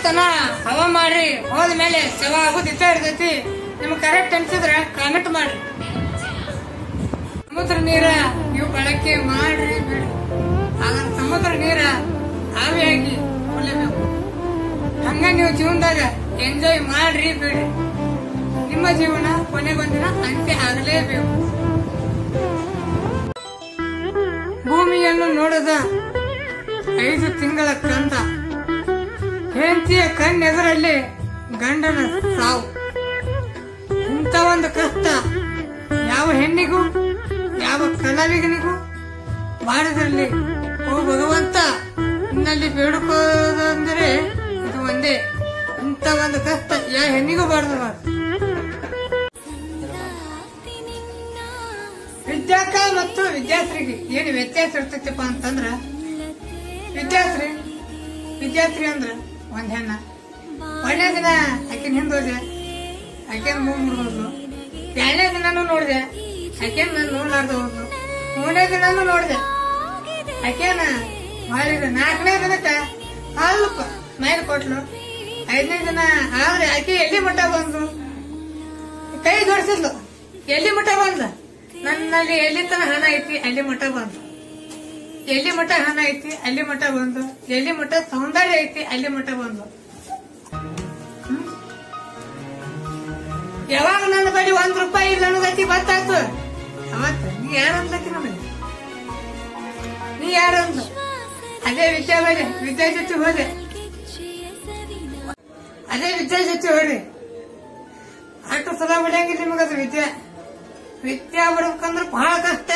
ತನ ಹವ ಮಾಡ್ರಿ ಹೋದ ಮೇಲೆ ಶವ ಆಗೋದು ಇದ್ದೇ ಇರ್ತೈತಿ ನಿಮ್ಗೆ ಕರೆಕ್ಟ್ ಅನ್ಸಿದ್ರೆ ಕಾಮೆಂಟ್ ಮಾಡ್ರಿ ಸಮುದ್ರ ನೀರ ನೀವು ಬಳಕೆ ಮಾಡ್ರಿ ಬಿಡ್ರಿ ಆದ್ರೆ ಸಮುದ್ರ ನೀರ ಆವಿಯಾಗಿ ಉಳಿಬೇಕು ಹಂಗ ನೀವು ಜೀವನದಾಗ ಎಂಜಾಯ್ ಮಾಡ್ರಿ ಬಿಡ್ರಿ ನಿಮ್ಮ ಜೀವನ ಕೊನೆಗೊಂದಿನ ಅಂತ್ಯ ಆಗಲೇಬೇಕು ಭೂಮಿಯನ್ನು ನೋಡದ ಐದು ತಿಂಗಳ ಕಂದ ಹೆಂಡತಿಯ ಕಣ್ಣೆದುರಲ್ಲಿ ಗಂಡನ ಸಾವು ಇಂಥ ಒಂದು ಕಷ್ಟ ಯಾವ ಹೆಣ್ಣಿಗೂ ಯಾವ ಕಲಾವಿಗನಿಗೂ ಮಾಡಿದ್ರಲ್ಲಿ ಓ ಭಗವಂತ ನಿನ್ನಲ್ಲಿ ಬೇಡುಕೋದಂದರೆ ಇದು ಒಂದೇ ಇಂಥ ಒಂದು ಕಷ್ಟ ಯಾವ ಹೆಣ್ಣಿಗೂ ಬಾರ್ದು ವಿದ್ಯಾಕ ಮತ್ತು ವಿದ್ಯಾರ್ಥಿಗೆ ಏನು ವ್ಯತ್ಯಾಸ ಇರ್ತೈತಪ್ಪ ಅಂತಂದ್ರ ವಿದ್ಯಾರ್ಥಿ ವಿದ್ಯಾರ್ಥಿ ಅಂದ್ರ ಒಂದ್ ಹೆಣ್ಣ ಒಂದನೇ ದಿನ ಆಕಿನ ಹಿಂದ್ ಹೋದೆ ಆಕೆನ್ ಮೂಗ್ ಮುರಿದ್ರು ಎರಡನೇ ದಿನಾನು ನೋಡಿದೆ ಆಕೆನ್ ನಾನು ನೋಡ್ಲಾರ್ದ ಹೋದ್ರು ಮೂರನೇ ದಿನಾನು ನೋಡಿದೆ ಆಕೆನ ಮಾಡಿದ ನಾಲ್ಕನೇ ದಿನಕ್ಕ ಸ್ವಲ್ಪ ಮೇಲೆ ಕೊಟ್ಲು ಐದನೇ ದಿನ ಆದ್ರೆ ಆಕೆ ಎಲ್ಲಿ ಮಠ ಬಂದು ಕೈ ಜೋಡಿಸಿದ್ಲು ಎಲ್ಲಿ ಮಠ ಬಂದ ನನ್ನಲ್ಲಿ ಎಲ್ಲಿ ತನ ಹಣ ಐತಿ ಅಲ್ಲಿ ಮಠ ಬಂದು ಎಲ್ಲಿ ಮಠ ಹಣ ಐತಿ ಅಲ್ಲಿ ಮಠ ಬಂದು ಎಲ್ಲಿ ಮಠ ಸೌಂದರ್ಯ ಐತಿ ಅಲ್ಲಿ ಮಠ ಬಂದು ಹ್ಮ್? ಯಾವಾಗ ನನ್ನ ಬಳಿ ಒಂದ್ ರೂಪಾಯಿ ಇಲ್ಲ ಅನ್ನೋದೈತಿ ಗೊತ್ತಾಯ್ತು ಅವತ್ತ ನೀ ಯಾರಂದ್ಲಕ್ಕಿ ನಮಗೆ ನೀ ಯಾರಂದ ಅದೇ ವಿದ್ಯಾ ಹೋದೆ ವಿದ್ಯಾ ಜೊತೆ ಹೋದೆ ಅದೇ ವಿದ್ಯಾ ಜೊತೆ ಹೋದ್ರಿ ಅಷ್ಟು ಸದಾ ಬಿಡಂಗಿಲ್ಲ ನಿಮಗದು ವಿದ್ಯೆ ವಿದ್ಯಾ ಬಿಡ್ಬೇಕಂದ್ರ ಬಹಳ ಕಷ್ಟ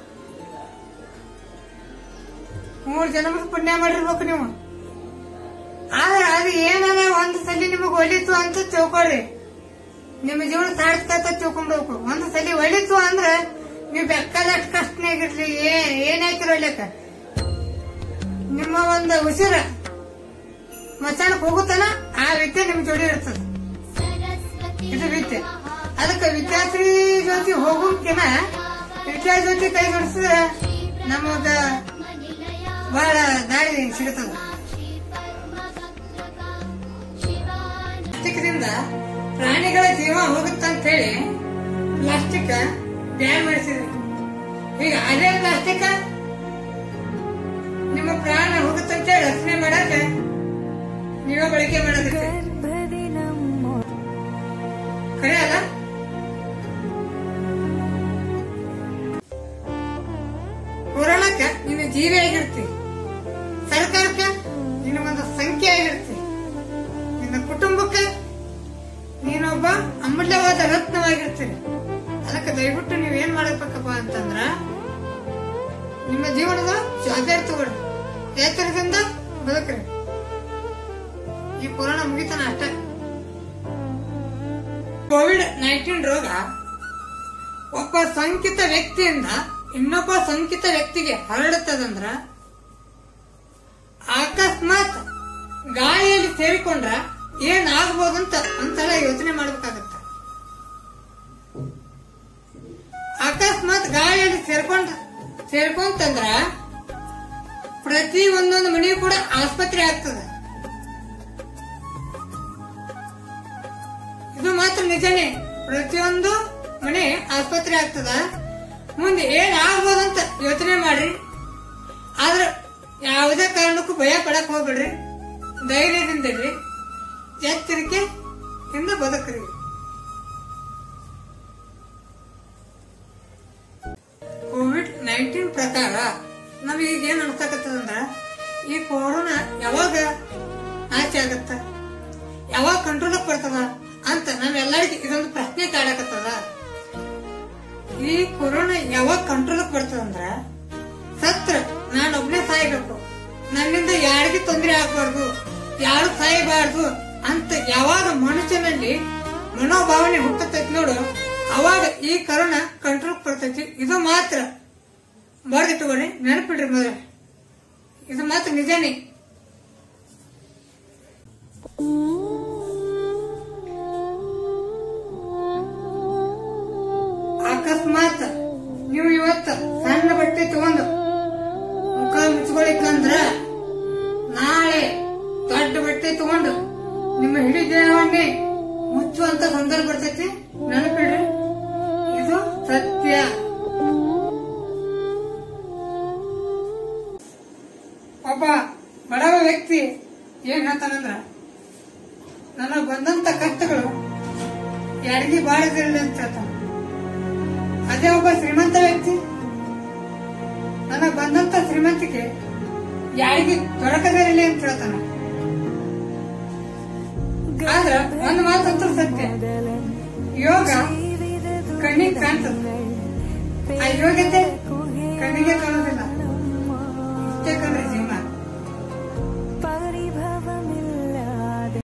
ಮೂರ್ ಜನ್ಮದ ಪುಣ್ಯ ಮಾಡಿರ್ಬೇಕು ನೀವು ಆದ್ರೆ ಅದು ಏನದ ಒಂದ್ ಸಲ ನಿಮಗ್ ಒಲಿತು ಅಂತ ತಿಳ್ಕೊಳ್ರಿ ನಿಮ್ಮ ಜೀವನ ಸಾಧಿಸ್ತಾ ತಿಳ್ಕೊಂಡ್ಬೇಕು ಒಂದ್ ಸಲ ಒಲಿತು ಅಂದ್ರ ನೀವು ಬೇಕಾದಷ್ಟು ಕಷ್ಟನಾಗಿರ್ಲಿ ಏ ಏನಾಯ್ತಿರ ಒಳ್ಳೆಕ ನಿಮ್ಮ ಒಂದು ಉಸಿರ ಮಚಾನಕ್ ಹೋಗುತ್ತಾನ ಆ ವಿದ್ಯೆ ನಿಮ್ ಜೋಡಿ ಇರ್ತದ ಇದು ವಿದ್ಯೆ ಅದಕ್ಕೆ ವಿದ್ಯಾರ್ಥಿ ಜೊತೆ ಹೋಗೋಕಿನ ವಿದ್ಯಾ ಜೊತೆ ಕೈ ಜೋಡಿಸಿದ್ರೆ ನಮಗ ಬಹಳ ದಾರಿ ಸಿಗುತ್ತದ ಪ್ಲಾಸ್ಟಿಕ್ದಿಂದ ಪ್ರಾಣಿಗಳ ಜೀವ ಹೋಗುತ್ತಂತ ಹೇಳಿ ಪ್ಲಾಸ್ಟಿಕ್ ಬ್ಯಾನ್ ಮಾಡಿಸಿದ್ರಿ ಈಗ ಅದೇ ಪ್ಲಾಸ್ಟಿಕ್ ನಿಮ್ಮ ಪ್ರಾಣ ಹೋಗುತ್ತಂತ ಹೇಳಿ ರಚನೆ ಮಾಡಕ ನೀವೇ ಬಳಕೆ ಮಾಡೋದಕ್ಕೆ ಖರೆ ಅಲ್ಲ ಕೊರೋನಾಕ್ಕ ನೀನು ಜೀವಿ ಆಗಿರ್ತಿ ಸರ್ಕಾರಕ್ಕ ನಿನ್ನ ಒಂದು ಸಂಖ್ಯೆ ಆಗಿರ್ತಿ ನಿನ್ನ ಕುಟುಂಬಕ್ಕೆ ನೀನೊಬ್ಬ ಅಮೂಲ್ಯವಾದ ರತ್ನವಾಗಿರ್ತೀರಿ ಅದಕ್ಕೆ ದಯವಿಟ್ಟು ನೀವ್ ಏನ್ ಮಾಡಬೇಕಪ್ಪ ಅಂತಂದ್ರ ನಿಮ್ಮ ಜೀವನದ ಜವಾಬ್ದಾರಿ ತಗೊಳ್ಳಿ ಎತ್ತರದಿಂದ ಬದುಕ್ರಿ ಈ ಕೊರೋನಾ ಮುಗಿತಾನ ಅಷ್ಟೇ ಕೋವಿಡ್ ನೈನ್ಟೀನ್ ರೋಗ ಒಬ್ಬ ಸೋಂಕಿತ ವ್ಯಕ್ತಿಯಿಂದ ಇನ್ನೊಬ್ಬ ಸೋಂಕಿತ ವ್ಯಕ್ತಿಗೆ ಹರಡುತ್ತದಂದ್ರ ಅಕಸ್ಮಾತ್ ಗಾಳಿಯಲ್ಲಿ ಸೇರಿಕೊಂಡ್ರ ಏನಾಗಬಹುದಂತ ಒಂದ್ಸಲ ಯೋಚನೆ ಮಾಡ್ಬೇಕಾಗತ್ತ ಅಕಸ್ಮಾತ್ ಗಾಳಿಯಲ್ಲಿ ಸೇರ್ಕೊಂಡ್ ಸೇರ್ಕೊಂತಂದ್ರ ಪ್ರತಿ ಒಂದೊಂದು ಮನೆಯೂ ಕೂಡ ಆಸ್ಪತ್ರೆ ಆಗ್ತದ ಇದು ಮಾತ್ರ ನಿಜನೇ ಪ್ರತಿಯೊಂದು ಮನೆ ಆಸ್ಪತ್ರೆ ಆಗ್ತದ ಮುಂದೆ ಏನ್ ಆಗ್ಬೋದಂತ ಯೋಚನೆ ಮಾಡ್ರಿ ಆದ್ರ ಯಾವುದೇ ಕಾರಣಕ್ಕೂ ಭಯ ಪಡಕ್ ಹೋಗ್ಬೇಡ್ರಿ ಧೈರ್ಯದಿಂದಿರ್ರಿ ಎಚ್ಚರಿಕೆ ಇಂದ ಬದುಕ್ರಿ ಕೋವಿಡ್ ನೈನ್ಟೀನ್ ಪ್ರಕಾರ ನಮಗೀಗ ಏನ್ ಅನ್ಸಕತ್ತದಂದ್ರ ಈ ಕೊರೋನಾ ಯಾವಾಗ ಆಚೆ ಆಗತ್ತ ಯಾವಾಗ ಕಂಟ್ರೋಲಕ್ ಬರ್ತದ ಅಂತ ನಾವೆಲ್ಲರಿಗೂ ಇದೊಂದು ಪ್ರಶ್ನೆ ಕಾಡಕತ್ತದ ಈ ಕೊರೋನಾ ಯಾವಾಗ ಕಂಟ್ರೋಲಕ್ ಬರ್ತದಂದ್ರ ಸತ್ರ ನಾನೊಬ್ನೇ ಸಾಯ್ಬೇಕು ನನ್ನಿಂದ ಯಾರಿಗೂ ತೊಂದರೆ ಆಗ್ಬಾರ್ದು ಯಾರು ಸಾಯಬಾರ್ದು ಅಂತ ಯಾವಾಗ ಮನುಷ್ಯನಲ್ಲಿ ಮನೋಭಾವನೆ ಹುಟ್ಟತೈತಿ ನೋಡು ಅವಾಗ ಈ ಕರೋನಾ ಕಂಟ್ರೋಲ್ ಬರ್ತೈತಿ ಇದು ಮಾತ್ರ ಬರ್ದಿಟ್ಟುಕೊಳ್ಳಿ ನೆನಪಿಡ್ರಿ ಮೊದಲ ಇದು ಮಾತ್ರ ನಿಜನೇ ಅಕಸ್ಮಾತ್ ನೀವು ಇವತ್ತು ಸಣ್ಣ ಬಟ್ಟೆ ತಗೊಂಡು ಮುಖ ಮುಚ್ಕೊಳಿಕ್ಕಂದ್ರ ನಾಳೆ ದೊಡ್ಡ ಬಟ್ಟೆ ತಗೊಂಡು ನಿಮ್ಮ ಇಡೀ ದೇಹವನ್ನೇ ಮುಚ್ಚುವಂತ ಸಂದರ್ಭ ಬರ್ತೈತಿ ನೆನಪಿಡ್ರಿ ಇದು ಸತ್ಯ ಒಬ್ಬ ಬಡವ ವ್ಯಕ್ತಿ ಏನ್ ಹೇಳ್ತಾನಂದ್ರ ನನಗ್ ಬಂದಂತ ಕಷ್ಟಗಳು ಯಾರಿಗೂ ಬಾಳದಿರಲಿ ಅಂತ ಹೇಳ್ತಾನ ಅದೇ ಒಬ್ಬ ಶ್ರೀಮಂತ ವ್ಯಕ್ತಿ ನನಗ್ ಬಂದಂತ ಶ್ರೀಮಂತಿಕೆ ಯಾರಿಗೂ ದೊರಕದಿರಲಿ ಅಂತ ಹೇಳ್ತಾನ ಆದ್ರ ಒಂದ್ ಮಾತಂತೂ ಸತ್ಯ ಯೋಗ ಕಣ್ಣಿಗೆ ಕಾಣ್ತದ ಆ ಯೋಗ್ಯತೆ ಕಣ್ಣಿಗೆ ಕಾಣೋದಿಲ್ಲ ಇಷ್ಟೇ ಕಣ್ರಿ ಜೀವನ